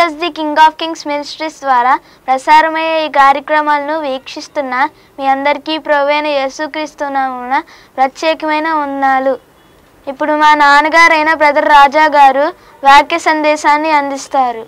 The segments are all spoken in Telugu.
Jesus the King of Kings Ministries ద్వారా ప్రసారమయ్యే ఈ కార్యక్రమాలను వీక్షిస్తున్న మీ అందరికీ ప్రవైన యేసుక్రీస్తునామున ప్రత్యేకమైన వందనాలు ఇప్పుడు మా నాన్నగారైన బ్రదర్ రాజా గారు వాక్య సందేశాన్ని అందిస్తారు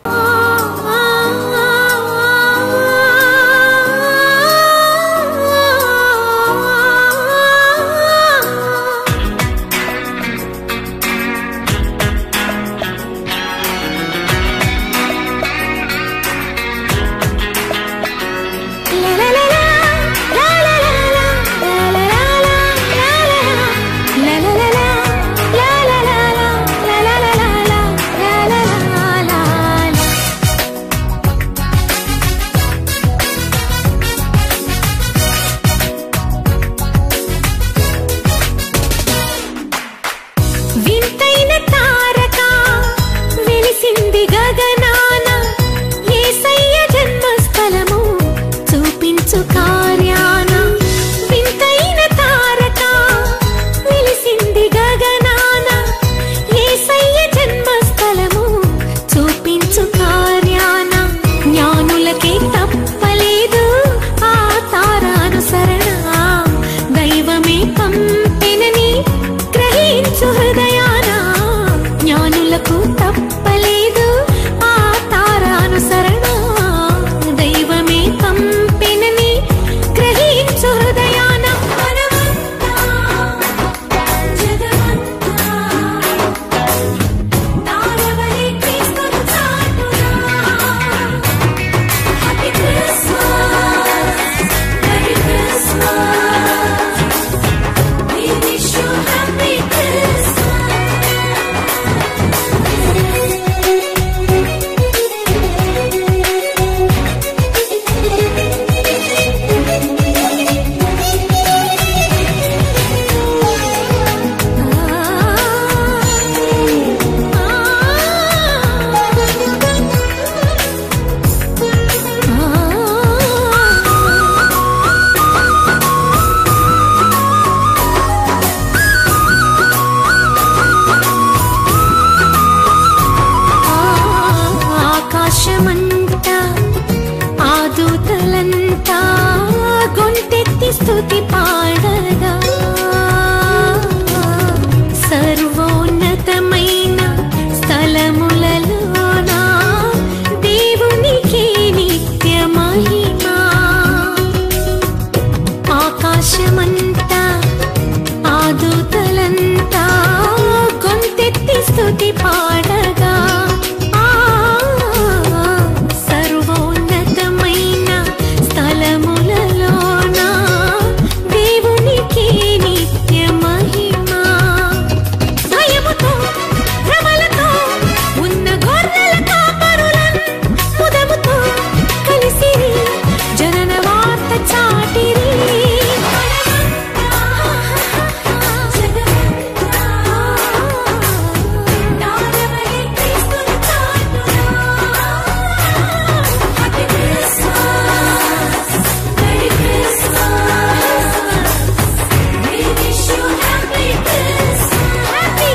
వింతైన తారక వెలిసింది గగనాన యేసయ్య జన్మస్థలము చూపించు కార్యాన వింతైన తారక వెలిసింది గగనాన యేసయ్య జన్మస్థలము చూపించు కార్యాన జ్ఞానులకే తప్పలేదు ఆ తారానుసరణ దైవమే పంపినని గ్రహించు హృదయాన జ్ఞానులకు తప్పలేదు ఆ తారానుసరణ దైవమే పంపినని గ్రహించు హృదయాన మనమంతా జగమంతా తారవలే క్రీస్తును చాటునా happy Christmas merry Christmas We wish you happy ఆకాశమంతా ఆ దూతలంతా గొంతెత్తి స్తుతి పాడగా సర్వోన్నతమైన స్థలములలోన దేవునికి నిత్య మహిమా ఆకాశమంతా ఆ దూతలంతా గొంతెత్తి స్తుతి పాడగా ఆ సర్వోన్నతమైన స్థలములలోన దేవునికి నిత్య మహిమా భయముతో భ్రమలతో ఉన్న గొర్రెల కాపరులం ముదముతో కలిసి జనన వార్త చాటిరి Happy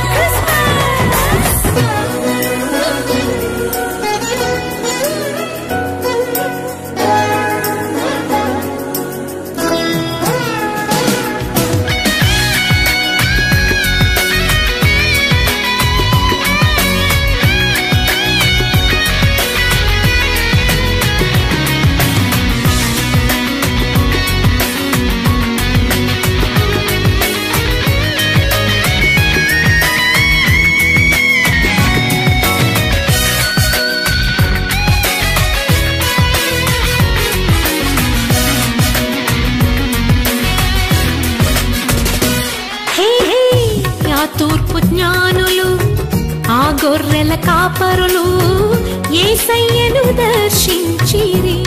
హే హే ఆ తూర్పు జ్ఞానులు ఆ గొర్రెల కాపరులు ఏసయ్యను దర్శించిరి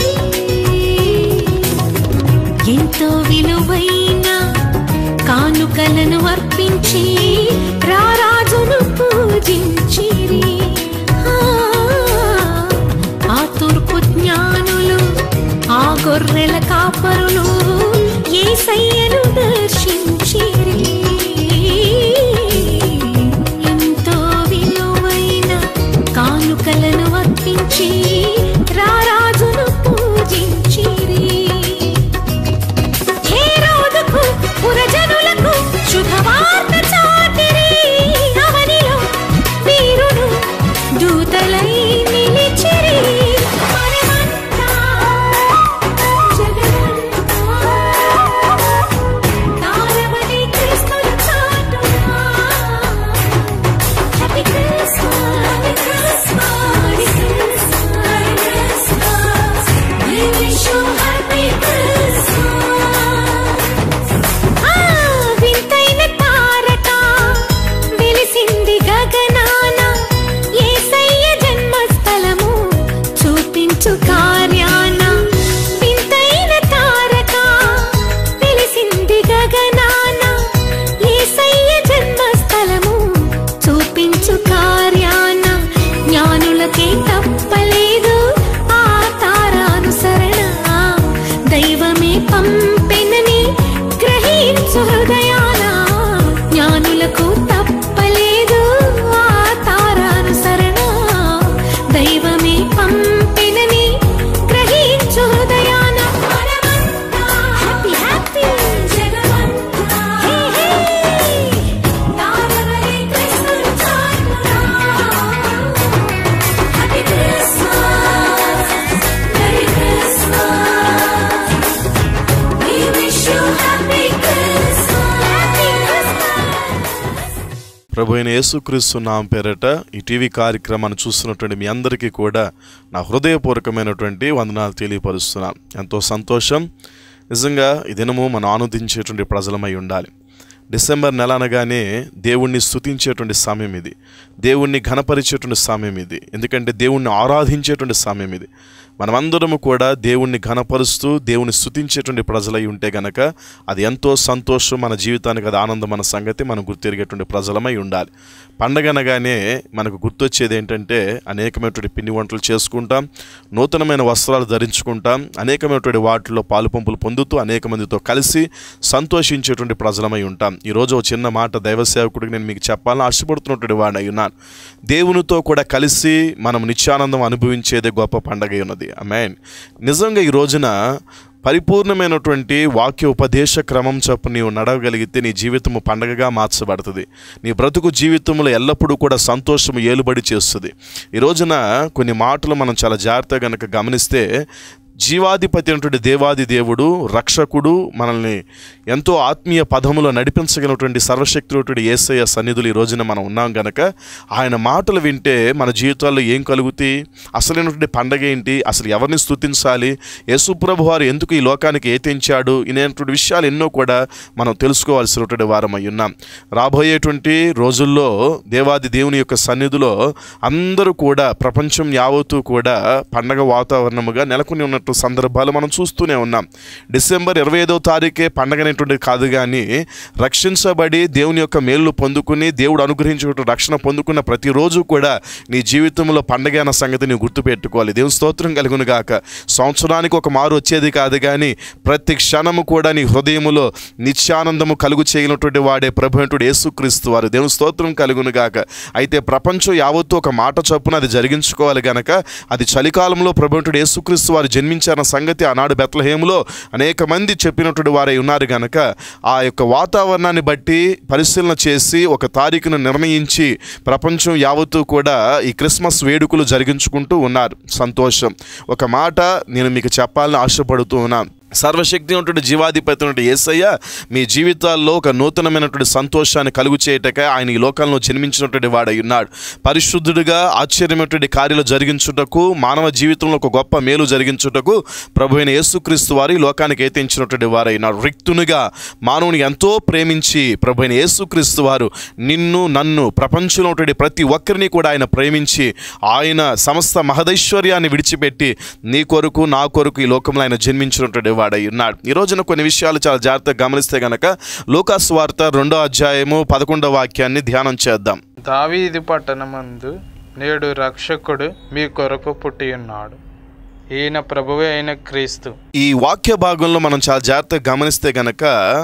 ఎంతో విలువైన కానుకలను అర్పించి రారాజును పూజించిరి ఆ, ఆ తూర్పు జ్ఞానులు ఆ గొర్రెల కాపరులు ఏసయ్యను దర్శించిరి ఎంతో విలువైన కానుకలను అర్పించి ప్రభు అయిన యేసుక్రీస్తు నామ పేరట ఈ టీవీ కార్యక్రమాన్ని చూస్తున్నటువంటి మీ అందరికీ కూడా నా హృదయపూర్వకమైనటువంటి వందనాలు తెలియపరుస్తున్నాను ఎంతో సంతోషం నిజంగా ఈ దినము మనం ఆనందించేటువంటి ప్రజలమై ఉండాలి డిసెంబర్ నెల అనగానే దేవుణ్ణి స్తుతించేటువంటి సమయం ఇది దేవుణ్ణి ఘనపరిచేటువంటి సమయం ఇది ఎందుకంటే దేవుణ్ణి ఆరాధించేటువంటి సమయం ఇది మనమందరము కూడా దేవుణ్ణి ఘనపరుస్తూ దేవుని స్తుతించేటువంటి ప్రజలై ఉంటే గనక అది ఎంతో సంతోషం మన జీవితానికి అది ఆనందం మన సంగతి మనం గుర్తెరిగేటువంటి ప్రజలమై ఉండాలి పండగ అనగానే మనకు గుర్తొచ్చేది ఏంటంటే అనేకమైనటువంటి పిండి వంటలు చేసుకుంటాం నూతనమైన వస్త్రాలు ధరించుకుంటాం అనేకమైనటువంటి వాటిలో పాలు పంపులు పొందుతూ అనేక మందితో కలిసి సంతోషించేటువంటి ప్రజలమై ఉంటాం ఈరోజు ఒక చిన్న మాట దైవ సేవకుడికి నేను మీకు చెప్పాలని ఆశపడుతున్నటువంటి వాడినై ఉన్నాను దేవునితో కూడా కలిసి మనం నిత్యానందం అనుభవించేదే గొప్ప పండగ ఉన్నది అమెన్ నిజంగా ఈ రోజున పరిపూర్ణమైనటువంటి వాక్య ఉపదేశ క్రమం చొప్పున నీవు నడవగలిగితే నీ జీవితము పండగగా మార్చబడుతుంది నీ బ్రతుకు జీవితంలో ఎల్లప్పుడూ కూడా సంతోషము ఏలుబడి చేస్తుంది ఈ రోజున కొన్ని మాటలు మనం చాలా జాగ్రత్తగా గనక గమనిస్తే జీవాధిపతి అయినటువంటి దేవాది దేవుడు రక్షకుడు మనల్ని ఎంతో ఆత్మీయ పదములో నడిపించగలిగినటువంటి సర్వశక్తులటువంటి ఏసయ్య సన్నిధులు ఈ రోజున మనం ఉన్నాం గనక ఆయన మాటలు వింటే మన జీవితాల్లో ఏం కలుగుతాయి అసలైనటువంటి పండగ ఏంటి అసలు ఎవరిని స్తుతించాలి యేసుప్రభు వారు ఎందుకు ఈ లోకానికి ఏ తెంచాడు ఇనేటువంటి విషయాలు ఎన్నో కూడా మనం తెలుసుకోవాల్సినటువంటి వారమై ఉన్నాం రాబోయేటువంటి రోజుల్లో దేవాది దేవుని యొక్క సన్నిధిలో అందరూ కూడా ప్రపంచం యావత్తూ కూడా పండగ వాతావరణముగా నెలకొని ఉన్నట్టు సందర్భాలు మనం చూస్తూనే ఉన్నాం డిసెంబర్ ఇరవై ఐదవ తారీఖే పండగ అనేటువంటిది కాదు కానీ రక్షించబడి దేవుని యొక్క మేలు పొందుకుని దేవుడు అనుగ్రహించిన రక్షణ పొందుకున్న ప్రతిరోజు కూడా నీ జీవితంలో పండగ అన్న సంగతి నీవు గుర్తుపెట్టుకోవాలి దేవుని స్తోత్రం కలుగును గాక సంవత్సరానికి ఒక మారు వచ్చేది కాదు కానీ ప్రతి క్షణము కూడా నీ హృదయములో నిత్యానందము కలుగు చేయనటువంటి వాడే ప్రభు అయినటువంటి యేసుక్రీస్తు వారు దేవుని స్తోత్రం కలుగును గాక అయితే ప్రపంచం యావత్తు ఒక మాట చొప్పున అది జరిగించుకోవాలి గనక అది చలికాలంలో ప్రభు అయినటువంటి యేసుక్రీస్తు వారు జన్మించారన్న సంగతి ఆనాడు బెత్లహేములో అనేక మంది చెప్పినటువంటి వారై ఉన్నారు గనక ఆ యొక్క వాతావరణాన్ని బట్టి పరిశీలన చేసి ఒక తారీఖును నిర్ణయించి ప్రపంచం యావత్తు కూడా ఈ క్రిస్మస్ వేడుకలు జరిగించుకుంటూ ఉన్నారు సంతోషం ఒక మాట నేను మీకు చెప్పాలని ఆశపడుతూ ఉన్నాను సర్వశక్తి ఉన్నటువంటి జీవాధిపతి ఉన్నటువంటి యేసయ్య మీ జీవితాల్లో ఒక నూతనమైనటువంటి సంతోషాన్ని కలుగు చేయటక ఆయన ఈ లోకంలో జన్మించినటువంటి వాడై ఉన్నాడు పరిశుద్ధుడిగా ఆశ్చర్యమైనటువంటి కార్యాలు జరిగించుటకు మానవ జీవితంలో ఒక గొప్ప మేలు జరిగించుటకు ప్రభు అయిన యేసుక్రీస్తు వారి ఈ లోకానికి ఏతించినటువంటి వారైనాడు రిక్తునిగా మానవుని ఎంతో ప్రేమించి ప్రభు అయిన యేసుక్రీస్తు వారు నిన్ను నన్ను ప్రపంచంలో ఉన్నటువంటి ప్రతి ఒక్కరిని కూడా ఆయన ప్రేమించి ఆయన సమస్త మహదైశ్వర్యాన్ని విడిచిపెట్టి నీ కొరకు నా కొరకు ఈ లోకంలో ఆయన జన్మించినటువంటి వాడై ఉన్నాడు ఈ రోజున కొన్ని విషయాలు చాలా జాగ్రత్తగా గమనిస్తే గనక లూకాస్ వార్త రెండో అధ్యాయము పదకొండో వాక్యాన్ని ధ్యానం చేద్దాం దావీదు పట్టణమందు నేడు రక్షకుడు మీ కొరకు పుట్టి ఉన్నాడు ఈయన ప్రభువే అయిన క్రీస్తు ఈ వాక్య భాగంలో మనం చాలా జాగ్రత్తగా గమనిస్తే గనక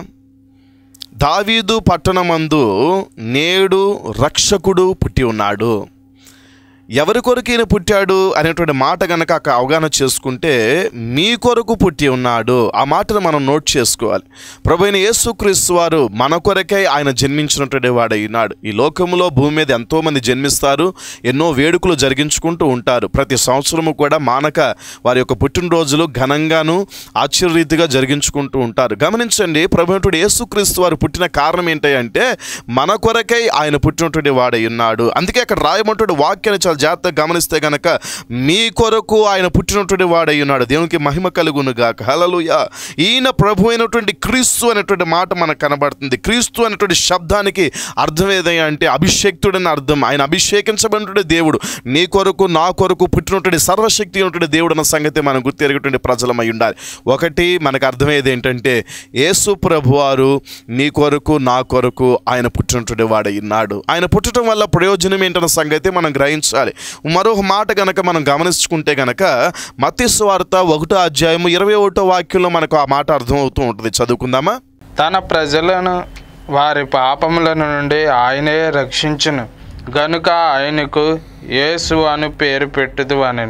దావీదు పట్టణమందు నేడు రక్షకుడు పుట్టి ఉన్నాడు ఎవరి కొరకు ఈయన పుట్టాడు అనేటువంటి మాట కనుక అక్కడ అవగాహన చేసుకుంటే మీ కొరకు పుట్టి ఉన్నాడు ఆ మాటను మనం నోట్ చేసుకోవాలి ప్రభు అయిన యేసుక్రీస్తు వారు మన కొరకై ఆయన జన్మించినటువంటి వాడై ఉన్నాడు ఈ లోకంలో భూమి మీద ఎంతోమంది జన్మిస్తారు ఎన్నో వేడుకలు జరిగించుకుంటూ ఉంటారు ప్రతి సంవత్సరము కూడా మానక వారి యొక్క పుట్టినరోజులు ఘనంగాను ఆశ్చర్యరీతిగా జరిగించుకుంటూ ఉంటారు గమనించండి ప్రభుత్వ యేసుక్రీస్తు వారు పుట్టిన కారణం ఏంటంటే మన కొరకై ఆయన పుట్టినటువంటి వాడై ఉన్నాడు అందుకే అక్కడ రాయమంటున్న వాక్యాన్ని చాలా జాగ్రత్తగా గమనిస్తే గనక మీ కొరకు ఆయన పుట్టినటువంటి వాడై ఉన్నాడు దేవునికి మహిమ కలుగును గాక హలలుయ ఈయన ప్రభు అయినటువంటి క్రీస్తు అనేటువంటి మాట మనకు కనబడుతుంది క్రీస్తు అనేటువంటి శబ్దానికి అర్థం ఏదయ్యా అంటే అభిషేక్తుడని అర్థం ఆయన అభిషేకించబడినటువంటి దేవుడు నీ కొరకు నా కొరకు పుట్టినటువంటి సర్వశక్తి ఉన్నటువంటి దేవుడు అన్న సంగతి మనం గుర్తెరిగేటువంటి ప్రజలమై ఉండాలి ఒకటి మనకు అర్థమయ్యేది ఏంటంటే యేసు ప్రభువారు నీ కొరకు నా కొరకు ఆయన పుట్టినటువంటి వాడై ఉన్నాడు ఆయన పుట్టడం వల్ల ప్రయోజనం ఏంటన్న సంగతి మనం గ్రహించాలి మరొక మాట గనక మనం గమనించుకుంటే గనక మత్స్సు వార్త ఒకటో అధ్యాయము ఇరవై ఒకటో వాక్యంలో మనకు ఆ మాట అర్థమవుతూ ఉంటుంది చదువుకుందామా తన ప్రజలను వారి పాపముల నుండి ఆయనే రక్షించును గనుక ఆయనకు యేసు అను పేరు పెట్టుదు అనెను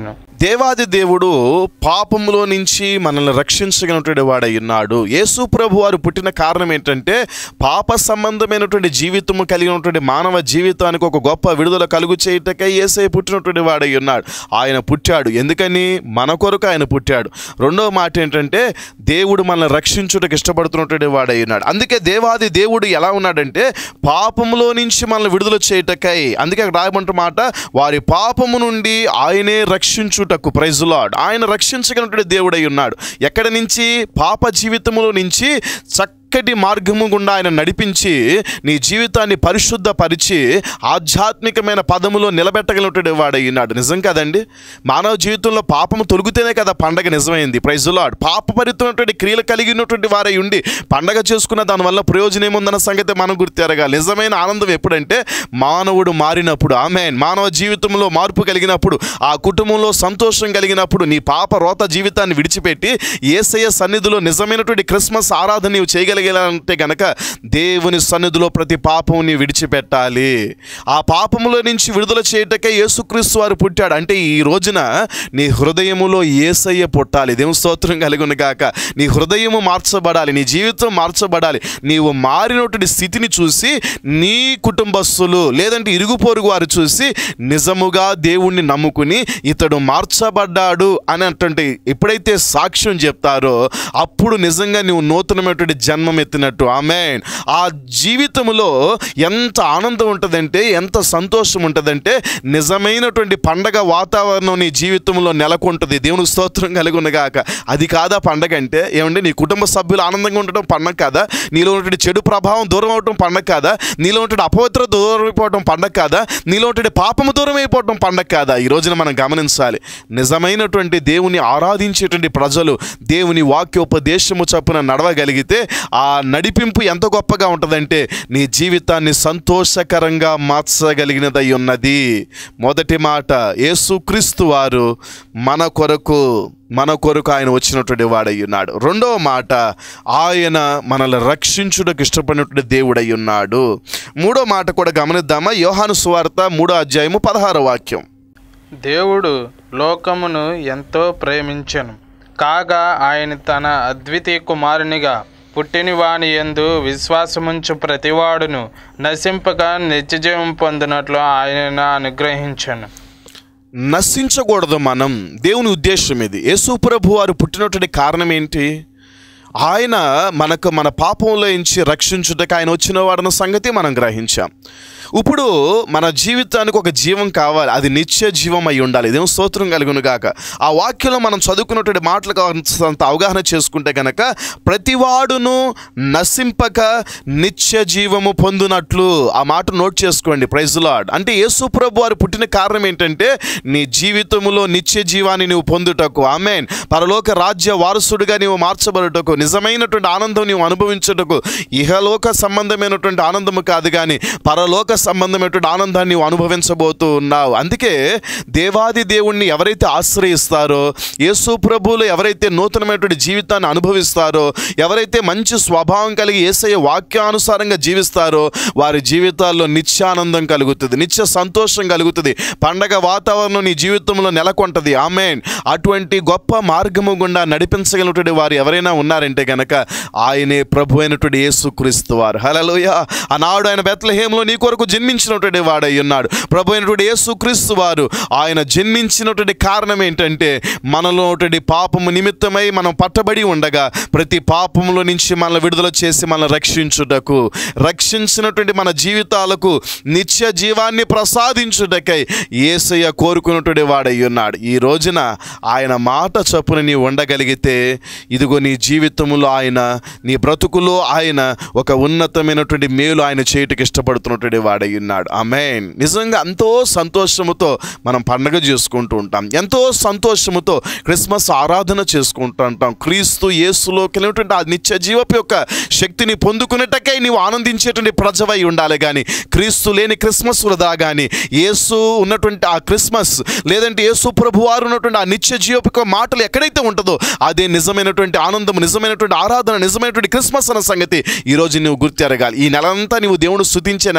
దేవాది దేవుడు పాపములో నుంచి మనల్ని రక్షించగలిగినటువంటి వాడై ఉన్నాడు యేసు ప్రభు వారు పుట్టిన కారణం ఏంటంటే పాప సంబంధమైనటువంటి జీవితము కలిగినటువంటి మానవ జీవితానికి ఒక గొప్ప విడుదల కలుగు చేయుటకై యేసే పుట్టినటువంటి వాడై ఉన్నాడు ఆయన పుట్టాడు ఎందుకని మన కొరకు ఆయన పుట్టాడు రెండవ మాట ఏంటంటే దేవుడు మనల్ని రక్షించుటకు ఇష్టపడుతున్నటువంటి వాడై ఉన్నాడు అందుకే దేవాది దేవుడు ఎలా ఉన్నాడంటే పాపములో నుంచి మనల్ని విడుదల చేయుటకై అందుకే అక్కడ రాయమంటున్న మాట వారి పాపము నుండి ఆయనే రక్షించుటకు ప్రైజులాడ్ ఆయన రక్షించగలిగినటువంటి దేవుడై ఉన్నాడు ఎక్కడి నుంచి పాప జీవితములో నుంచి చక్కటి మార్గము గుండా ఆయన నడిపించి నీ జీవితాన్ని పరిశుద్ధపరిచి ఆధ్యాత్మికమైన పదములో నిలబెట్టగలిగినటువంటి వాడై ఉన్నాడు నిజం కదండి మానవ జీవితంలో పాపము తొలుగుతేనే కదా పండగ నిజమైంది ప్రైజులాడ్ పాపపరితున్నటువంటి క్రియలు కలిగినటువంటి వారై ఉండి పండగ చేసుకున్న దానివల్ల ప్రయోజనం ఏముందన్న సంగతి మనం గుర్తెరగాలి నిజమైన ఆనందం ఎప్పుడంటే మానవుడు మారినప్పుడు ఆమె మానవ జీవితంలో మార్పు కలిగినప్పుడు ఆ కుటుంబంలో సంతోషం కలిగినప్పుడు నీ పాప రోత జీవితాన్ని విడిచిపెట్టి ఏసయ్య సన్నిధిలో నిజమైనటువంటి క్రిస్మస్ ఆరాధన నీవు చేయగలిగేలాంటే గనక దేవుని సన్నిధిలో ప్రతి పాపం నీ విడిచిపెట్టాలి ఆ పాపములో నుంచి విడుదల చేయటకే యేసుక్రీస్తు వారు పుట్టాడు అంటే ఈ రోజున నీ హృదయములో ఏసయ్య పుట్టాలి దేవుని స్తోత్రం కలుగును గాక నీ హృదయము మార్చబడాలి నీ జీవితం మార్చబడాలి నీవు మారినటువంటి స్థితిని చూసి నీ కుటుంబస్తులు లేదంటే ఇరుగు పొరుగు వారు చూసి నిజముగా దేవుణ్ణి నమ్ముకుని ఇతడు మార్చబడ్డాడు అని అంటే ఎప్పుడైతే సాక్ష్యం చెప్తారో అప్పుడు నిజంగా నువ్వు నూతనమైనటువంటి జన్మం ఎత్తినట్టు ఆమె ఆ జీవితంలో ఎంత ఆనందం ఉంటుందంటే ఎంత సంతోషం ఉంటుందంటే నిజమైనటువంటి పండగ వాతావరణం నీ జీవితంలో నెలకొంటుంది దేవుని స్తోత్రం కలిగి ఉన్నగాక అది కాదా పండగ అంటే ఏమంటే నీ కుటుంబ సభ్యులు ఆనందంగా ఉండటం పండగ కాదా నీలో ఉన్నటువంటి చెడు ప్రభావం దూరం అవటం పండగ కాదా నీలో ఉన్నటువంటి అపవిత్రత దూరం అయిపోవటం పండగ కాదా నీలో ఉన్నటువంటి పాపము దూరం అయిపోవటం పండగ కాదా ఈ రోజున మనం గమనించాలి నిజమైనటువంటి దేవుని ఆరాధించేటువంటి ప్రజలు దేవుని వాక్యోపదేశము చప్పున నడవగలిగితే ఆ నడిపింపు ఎంత గొప్పగా ఉంటుందంటే నీ జీవితాన్ని సంతోషకరంగా మార్చగలిగినదై ఉన్నది మొదటి మాట యేసుక్రీస్తు వారు మన కొరకు మన కొరకు ఆయన వచ్చినటువంటి వాడై ఉన్నాడు రెండవ మాట ఆయన మనల్ని రక్షించుటకు ఇష్టపడినటువంటి దేవుడై ఉన్నాడు మూడో మాట కూడా గమనిద్దామా యోహాను సువార్త మూడో అధ్యాయము పదహారో వాక్యం దేవుడు లోకమును ఎంతో ప్రేమించెను కాగా ఆయన తన అద్వితీయ కుమారునిగా పుట్టిన వాని ఎందు విశ్వాసముంచు ప్రతివాడును నశింపక నిత్యజీవం పొందినట్లు ఆయన అనుగ్రహించను నశించకూడదు మనం దేవుని ఉద్దేశం ఇది యేసు ప్రభు వారు పుట్టినటువంటి కారణం ఏంటి ఆయన మనకు మన పాపంలో నుంచి రక్షించుటకు ఆయన వచ్చిన వాడన్న సంగతి మనం గ్రహించాం ఇప్పుడు మన జీవితానికి ఒక జీవం కావాలి అది నిత్య జీవం అయి ఉండాలి ఇదేం స్తోత్రం కలుగును గాక ఆ వాక్యంలో మనం చదువుకున్నటువంటి మాటలు అంత అవగాహన చేసుకుంటే కనుక ప్రతివాడును నశింపక నిత్య జీవము పొందునట్లు ఆ మాట నోట్ చేసుకోండి ప్రైజ్ లాడ్ అంటే యేసు ప్రభు వారు పుట్టిన కారణం ఏంటంటే నీ జీవితంలో నిత్య జీవాన్ని నువ్వు పొందుటకు ఆమెన్ పరలోక రాజ్య వారసుడిగా నీవు మార్చబడుటకు నిజమైనటువంటి ఆనందం నీవు అనుభవించుటకు ఇహలోక సంబంధమైనటువంటి ఆనందము కాదు కానీ పరలోక సంబంధమైనటువంటి ఆనందాన్ని నీవు అనుభవించబోతూ ఉన్నావు అందుకే దేవాది దేవుణ్ణి ఎవరైతే ఆశ్రయిస్తారో యేసు ప్రభువులు ఎవరైతే నూతనమైనటువంటి జీవితాన్ని అనుభవిస్తారో ఎవరైతే మంచి స్వభావం కలిగి ఏసయ్య వాక్యానుసారంగా జీవిస్తారో వారి జీవితాల్లో నిత్యానందం కలుగుతుంది నిత్య సంతోషం కలుగుతుంది పండగ వాతావరణం నీ జీవితంలో నెలకొంటది ఆమెన్ అటువంటి గొప్ప మార్గము గుండా నడిపించగలిగినటువంటి వారు ఎవరైనా ఉన్నారంటే గనక ఆయనే ప్రభు అయినటువంటి యేసుక్రీస్తు వారు హలలోయ ఆనాడు ఆయన బెత్లహేంలో నీ కొరకు జన్మించినటువంటి వాడై ఉన్నాడు ప్రభు అయినటువంటి యేసుక్రీస్తు వారు ఆయన జన్మించినటువంటి కారణం ఏంటంటే మనలో ఉన్నటువంటి పాపము నిమిత్తమై మనం పట్టబడి ఉండగా ప్రతి పాపములో నుంచి మనల్ని విడుదల చేసి మనల్ని రక్షించుటకు రక్షించినటువంటి మన జీవితాలకు నిత్య జీవాన్ని ప్రసాదించుటకై ఏసయ్య కోరుకున్నటువంటి వాడై ఉన్నాడు ఈ రోజున ఆయన మాట చప్పున నీ ఉండగలిగితే ఇదిగో నీ జీవితంలో ఆయన నీ బ్రతుకులో ఆయన ఒక ఉన్నతమైనటువంటి మేలు ఆయన చేయుటకు ఇష్టపడుతున్నటువంటి వాడై ఉన్నాడు ఆమెన్ నిజంగా ఎంతో సంతోషముతో మనం పండగ చేసుకుంటూ ఉంటాం ఎంతో సంతోషముతో క్రిస్మస్ ఆరాధన చేసుకుంటూ ఉంటాం క్రీస్తు యేసులో కలిగినటువంటి ఆ నిత్య జీవపు యొక్క శక్తిని పొందుకునేటకై నీవు ఆనందించేటువంటి ప్రజవై ఉండాలి కానీ క్రీస్తు లేని క్రిస్మస్ వృధా కానీ యేసు ఉన్నటువంటి ఆ క్రిస్మస్ లేదంటే యేసు ప్రభు వారు ఉన్నటువంటి ఆ నిత్య జీవపు యొక్క మాటలు ఎక్కడైతే ఉంటుందో అదే నిజమైనటువంటి ఆనందం నిజమైనటువంటి ఆరాధన నిజమైనటువంటి క్రిస్మస్ అన్న సంగతి ఈరోజు నువ్వు గుర్తెరగాలి ఈ నెలంతా నువ్వు దేవుడు స్థుతించే నెల కాదా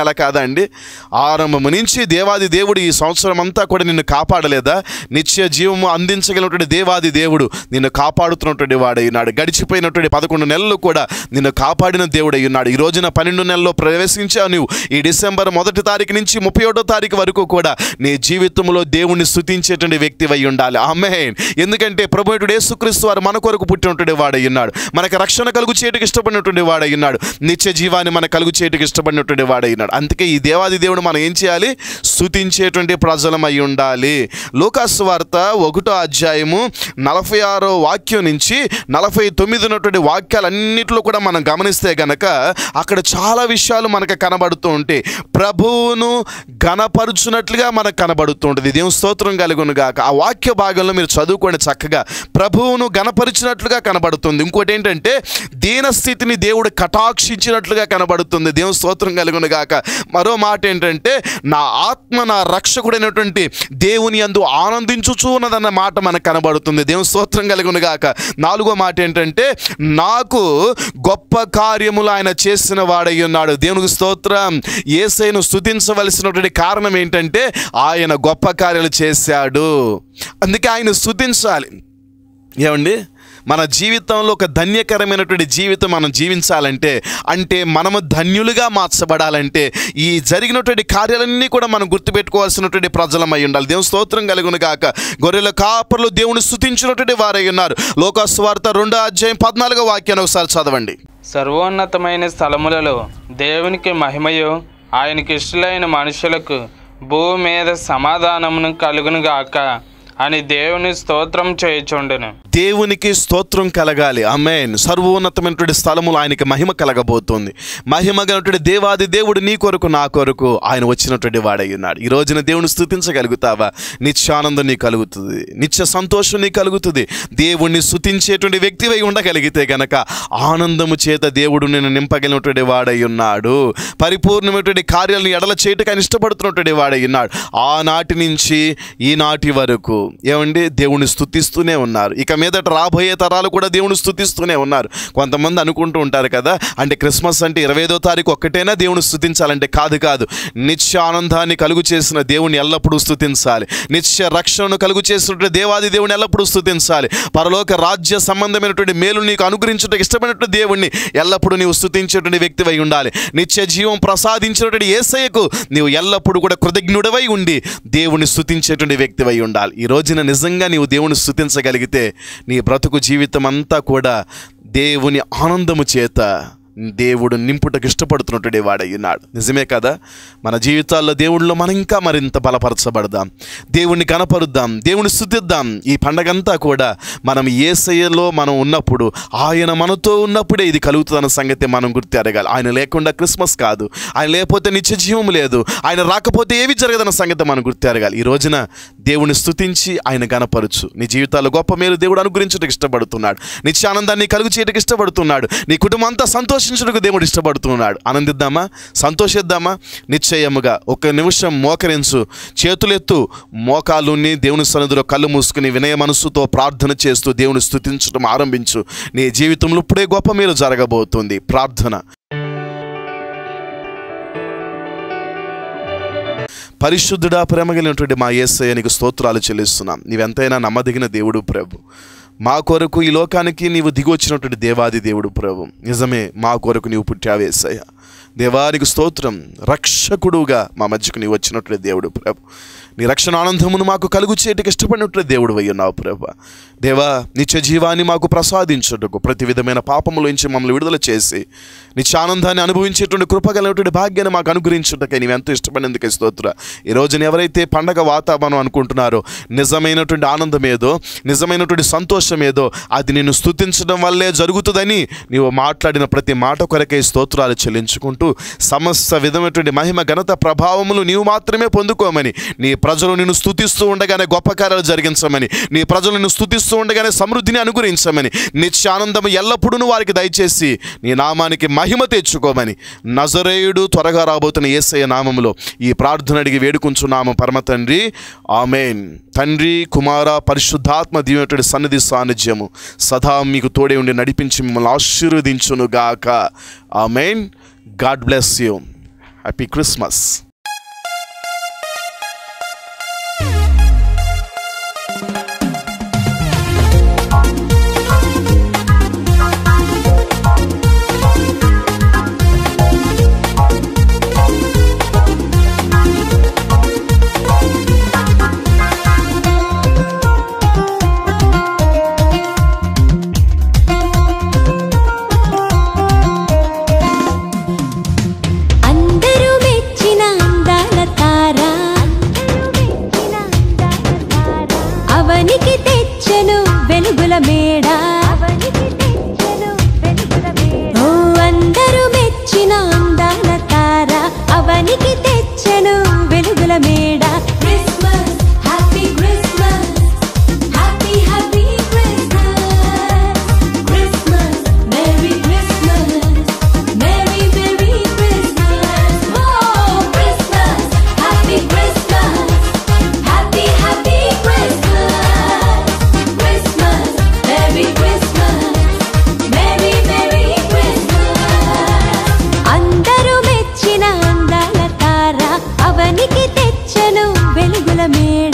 అండి ఆరంభము నుంచి దేవాది దేవుడు ఈ సంవత్సరం అంతా కూడా నిన్ను కాపాడలేదా నిత్య జీవము అందించగలిగినటువంటి దేవాది దేవుడు నిన్ను కాపాడుతున్నటువంటి వాడై ఉన్నాడు గడిచిపోయినటువంటి పదకొండు నెలలు కూడా నిన్ను కాపాడిన దేవుడై ఉన్నాడు ఈ రోజున పన్నెండు నెలల్లో ప్రవేశించావు నువ్వు ఈ డిసెంబర్ మొదటి తారీఖు నుంచి ముప్పై ఒకటో తారీఖు వరకు కూడా నీ జీవితంలో దేవుణ్ణి స్తుతించేటువంటి వ్యక్తి అయి ఉండాలి ఆమె ఎందుకంటే ప్రభుత్వ యేసుక్రీస్తు వారు మన కొరకు పుట్టినటువంటి వాడై ఉన్నాడు మనకు రక్షణ కలుగు చేయటకు ఇష్టపడినటువంటి వాడై ఉన్నాడు నిత్య జీవాన్ని మన కలుగు చేయటకు ఇష్టపడినటువంటి వాడై ఉన్నాడు అందుకే ఈ దేవాది దేవుడు మనం ఏం చేయాలి స్తుతించేటువంటి ప్రజలమై ఉండాలి లోకాసు వార్త ఒకటో అధ్యాయము నలభై ఆరో వాక్యం నుంచి నలభై తొమ్మిది ఉన్నటువంటి వాక్యాలన్నింటిలో కూడా మనం గమనిస్తే గనక అక్కడ చాలా విషయాలు మనకు కనబడుతూ ఉంటాయి ప్రభువును ఘనపరుచున్నట్లుగా మనకు కనబడుతూ ఉంటుంది దేవుని స్తోత్రం కలుగును గాక ఆ వాక్య భాగంలో మీరు చదువుకోండి చక్కగా ప్రభువును గణపరిచినట్లుగా కనబడుతుంది ఇంకోటి ఏంటంటే దీన స్థితిని దేవుడు కటాక్షించినట్లుగా కనబడుతుంది దేవుని స్తోత్రం కలుగును గాక మరో మాట ఏంటంటే నా ఆత్మ నా రక్షకుడైనటువంటి దేవుని అందు ఆనందించుచూ ఉన్నదన్న మాట మనకు కనబడుతుంది దేవుని స్తోత్రం కలుగును గాక నాలుగో మాట ఏంటంటే నాకు గొప్ప కార్యములు ఆయన చేసిన వాడై ఉన్నాడు దేవునికి స్తోత్రం ఏసైను స్థుతించవలసినటువంటి కారణం ఏంటంటే ఆయన గొప్ప కార్యాలు చేశాడు అందుకే ఆయన స్థుతించాలి ఏమండి మన జీవితంలో ఒక ధన్యకరమైనటువంటి జీవితం మనం జీవించాలంటే అంటే మనము ధన్యులుగా మార్చబడాలంటే ఈ జరిగినటువంటి కార్యాలన్నీ కూడా మనం గుర్తుపెట్టుకోవాల్సినటువంటి ప్రజలమై ఉండాలి దేవుని స్తోత్రం కలుగును గాక గొర్రెల కాపర్లు దేవుని స్థుతించినటువంటి వారై ఉన్నారు లోకస్వార్త రెండో అధ్యాయం పద్నాలుగో వాక్యాన్ని ఒకసారి చదవండి సర్వోన్నతమైన స్థలములలో దేవునికి మహిమయు ఆయనకి ఇష్టలైన మనుషులకు భూమి మీద సమాధానమును కలుగునుగాక అని దేవుని స్తోత్రం చేయుచుండును దేవునికి స్తోత్రం కలగాలి ఆమెన్ సర్వోన్నతమైనటువంటి స్థలములు ఆయనకి మహిమ కలగబోతుంది మహిమ గలటువంటి దేవాది దేవుడు నీ కొరకు నా కొరకు ఆయన వచ్చినటువంటి వాడై ఉన్నాడు ఈ రోజున దేవుని స్థుతించగలుగుతావా నిత్యానందం నీ కలుగుతుంది నిత్య సంతోషం నీ కలుగుతుంది దేవుణ్ణి స్థుతించేటువంటి వ్యక్తివై ఉండగలిగితే గనక ఆనందము చేత దేవుడు నిన్ను నింపగలిగినటువంటి వాడై ఉన్నాడు పరిపూర్ణమైనటువంటి కార్యాలను ఎడల చేయటకు ఆయన ఇష్టపడుతున్నటువంటి వాడై ఉన్నాడు ఆనాటి నుంచి ఈనాటి వరకు ఏమండి దేవుని స్థుతిస్తూనే ఉన్నారు ఇక మీదట రాబోయే తరాలు కూడా దేవుని స్థుతిస్తూనే ఉన్నారు కొంతమంది అనుకుంటూ ఉంటారు కదా అంటే క్రిస్మస్ అంటే ఇరవై ఐదో తారీఖు ఒక్కటైనా దేవుని స్థుతించాలంటే కాదు కాదు నిత్య ఆనందాన్ని కలుగు చేసిన దేవుని ఎల్లప్పుడూ స్థుతించాలి నిత్య రక్షణను కలుగు చేసినటువంటి దేవాది దేవుని ఎల్లప్పుడూ స్థుతించాలి పరలోక రాజ్య సంబంధమైనటువంటి మేలు నీకు అనుగ్రహించడానికి ఇష్టమైనటువంటి దేవుణ్ణి ఎల్లప్పుడూ నీవు స్థుతించేటువంటి వ్యక్తివై ఉండాలి నిత్య జీవం ప్రసాదించినటువంటి ఏసయ్యకు నీవు ఎల్లప్పుడూ కూడా కృతజ్ఞుడవై ఉండి దేవుని స్థుతించేటువంటి వ్యక్తివై ఉండాలి ఈ రోజున నిజంగా నీవు దేవుని స్థుతించగలిగితే నీ బ్రతుకు జీవితం అంతా కూడా దేవుని ఆనందము చేత దేవుడు నింపుటకు ఇష్టపడుతున్నటువంటి వాడై ఉన్నాడు నిజమే కదా మన జీవితాల్లో దేవుడిలో మనం ఇంకా మరింత బలపరచబడదాం దేవుణ్ణి కనపరుద్దాం దేవుని స్థుతిద్దాం ఈ పండగంతా కూడా మనం ఏసయ్యలో మనం ఉన్నప్పుడు ఆయన మనతో ఉన్నప్పుడే ఇది కలుగుతుందన్న సంగతి మనం గుర్తెరగాలి ఆయన లేకుండా క్రిస్మస్ కాదు ఆయన లేకపోతే నిత్య జీవం లేదు ఆయన రాకపోతే ఏవి జరగదన్న సంగతి మనం గుర్తెరగాలి ఈ రోజున దేవుని స్థుతించి ఆయన కనపరచు నీ జీవితాల్లో గొప్ప మేలు దేవుడు అనుగ్రహించడానికి ఇష్టపడుతున్నాడు నిత్య ఆనందాన్ని కలుగు చేయడానికి ఇష్టపడుతున్నాడు నీ కుటుంబం అంతా సంతోషించడానికి దేవుడు ఇష్టపడుతున్నాడు ఆనందిద్దామా సంతోషిద్దామా నిశ్చయముగా ఒక నిమిషం మోకరించు చేతులెత్తు మోకాలుని దేవుని సన్నిధిలో కళ్ళు మూసుకుని వినయ మనస్సుతో ప్రార్థన చేస్తూ దేవుని స్థుతించడం ఆరంభించు నీ జీవితంలో ఇప్పుడే గొప్ప మేలు జరగబోతుంది ప్రార్థన పరిశుద్ధుడా ప్రేమ కలిగినటువంటి మా యేసయ్య నీకు స్తోత్రాలు చెల్లిస్తున్నాం నీవెంతైనా నమ్మదగిన దేవుడు ప్రభు మా కొరకు ఈ లోకానికి నీవు దిగొచ్చినటువంటి దేవాది దేవుడు ప్రభు నిజమే మా కొరకు నీవు పుట్టావేసయ్య దేవానికి స్తోత్రం రక్షకుడుగా మా మధ్యకు నీవు వచ్చినటువంటి దేవుడు ప్రభు నీ రక్షణ ఆనందమును మాకు కలుగు చేయటకు ఇష్టపడినటువంటి దేవుడు అయి ఉన్నావు ప్రభు దేవా నిత్య జీవాన్ని మాకు ప్రసాదించుటకు ప్రతి విధమైన పాపములోంచి మమ్మల్ని విడుదల చేసి నిత్య ఆనందాన్ని అనుభవించేటువంటి కృపగలటువంటి భాగ్యాన్ని మాకు అనుగ్రహించుటకై నీవు ఎంతో ఇష్టపడినందుకే స్తోత్ర ఈ రోజున ఎవరైతే పండగ వాతావరణం అనుకుంటున్నారో నిజమైనటువంటి ఆనందం ఏదో నిజమైనటువంటి సంతోషం ఏదో అది నిన్ను స్తుతించడం వల్లే జరుగుతుందని నీవు మాట్లాడిన ప్రతి మాట కొరకై స్తోత్రాలు చెల్లించుకుంటూ సమస్త విధమైనటువంటి మహిమ ఘనత ప్రభావములు నీవు మాత్రమే పొందుకోమని నీ ప్రజలు నిన్ను స్తుతిస్తూ ఉండగానే గొప్ప కార్యాలు జరిగించమని నీ ప్రజలు నిన్ను స్తుతిస్తూ ఉండగానే సమృద్ధిని అనుగ్రహించమని నిత్య ఆనందము ఎల్లప్పుడూ వారికి దయచేసి నీ నామానికి మహిమ తెచ్చుకోమని నజరేయుడు త్వరగా రాబోతున్న యేసయ్య నామములో ఈ ప్రార్థన అడిగి వేడుకుంటున్నాము పరమ తండ్రి ఆమెన్ తండ్రి కుమార పరిశుద్ధాత్మ దీవెనటువంటి సన్నిధి సాన్నిధ్యము సదా మీకు తోడే ఉండి నడిపించి మిమ్మల్ని ఆశీర్వదించునుగాక amen God bless you happy Christmas అందరూ మెచ్చిన అందాల తార అవనికి తెచ్చను వెలుగుల మేడ ఓ అందరూ మెచ్చిన అందాల తార అవనికి తెచ్చను వెలుగుల మేడ Christmas happy Christmas happy happy Christmas Christmas merry Christmas merry merry Christmas oh Christmas happy Christmas happy happy Christmas Christmas merry Christmas merry merry Christmas అందరూ మెచ్చిన అందాల తార అవనికి తెచ్చను వెలుగుల మేడ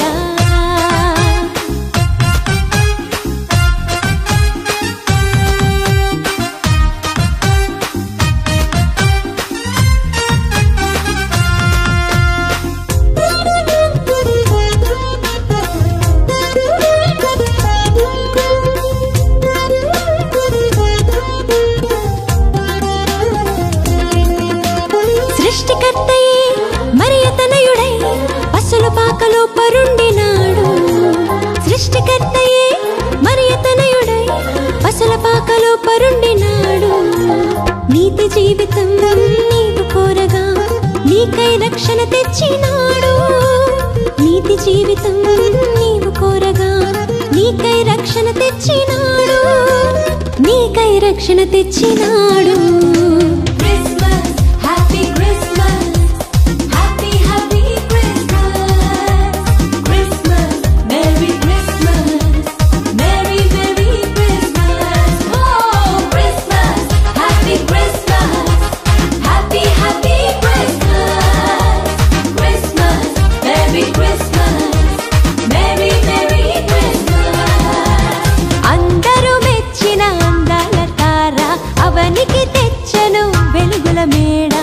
సృష్టికర్తయే మరి అతనయుడై పశుల పాకలో పరుండినాడు సృష్టికర్తయే మరి అతనయుడై పశుల పాకలో పరుండినాడు నీతి జీవితం నీవు కోరగా నీకై రక్షణ తెచ్చినాడు నీతి జీవితం నీవు కోరగా నీకై రక్షణ తెచ్చినాడు నీకై రక్షణ తెచ్చినాడు Christmas happy Christmas happy happy Christmas Christmas merry Christmas merry merry Christmas oh Christmas happy Christmas happy happy Christmas Christmas merry Christmas merry merry Christmas అందరూ మెచ్చిన అందాల తార అవనికి తెచ్చను వెలుగుల మేడ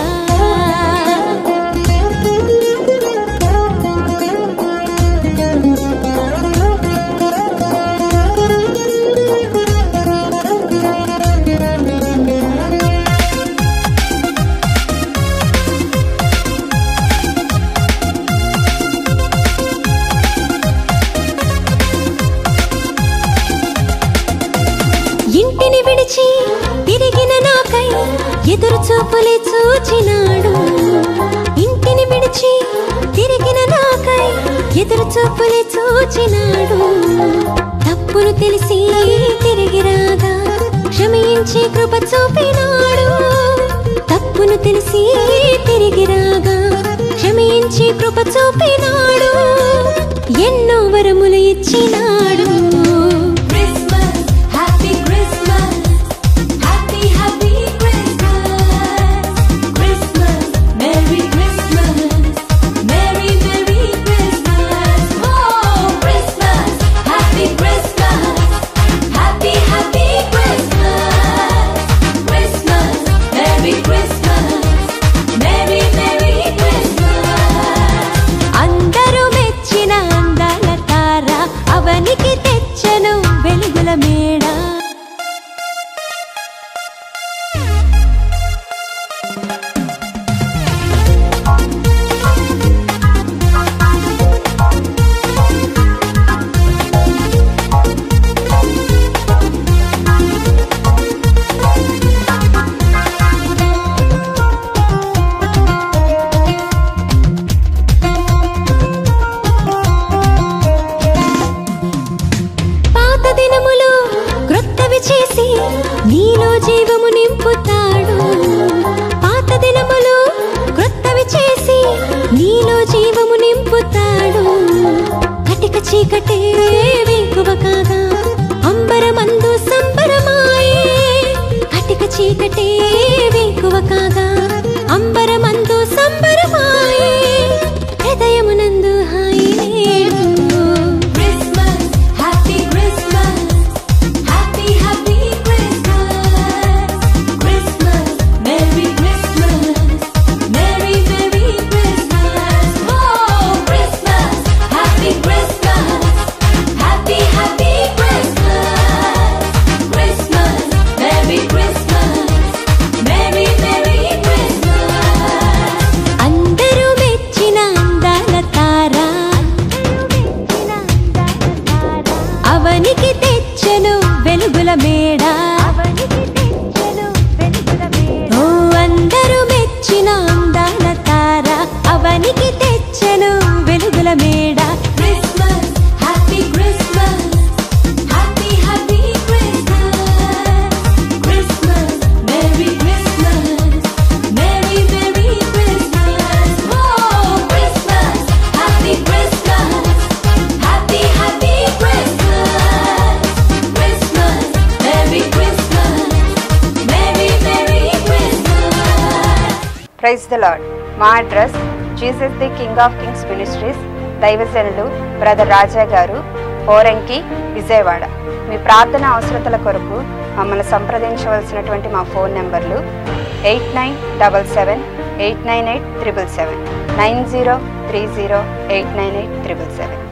ఇంటిని విడిచి తిరిగిన నాకై ఎదురు చూపులే చూచినాడు ఇంటిని విడిచి తిరిగిన నాకై ఎదురు చూపులే చూచినాడు తప్పును తెలిసి తిరిగి రాగా క్షమించి కృప చూపినాడు తప్పును తెలిసి తిరిగి రాగా క్షమించి కృప చూపినాడు ఎన్నో వరములు ఇచ్చినాడు Christmas happy Christmas happy happy Christmas Christmas merry Christmas merry merry Christmas oh Christmas happy Christmas happy happy Christmas Christmas merry Christmas merry merry Christmas అందరూ మెచ్చిన అందాల తార అవనికి తెచ్చను వెలుగుల మేడ పాత దినములు క్రొత్తవి చేసి నీలో జీవము నింపుతాడు పాత దినములు క్రొత్తవి చేసి నీలో జీవము నింపుతాడు కటిక చీకటే వేకువ కాగా అంబరమందు సంబరమాయే కటిక చీకటే వేకువ కాగా అంబరమందు సంబర ప్రైజ్ ద లాడ్ మా address Jesus the King of Kings Ministries దైవజనులు బ్రదర్ రాజా గారు ఓరంకి విజయవాడ మీ ప్రార్థన అవసరతల కొరకు మమ్మల్ని సంప్రదించవలసినటువంటి మా ఫోన్ నెంబర్లు eight nine double seven eight nine eight triple seven nine zero three zero eight nine eight triple seven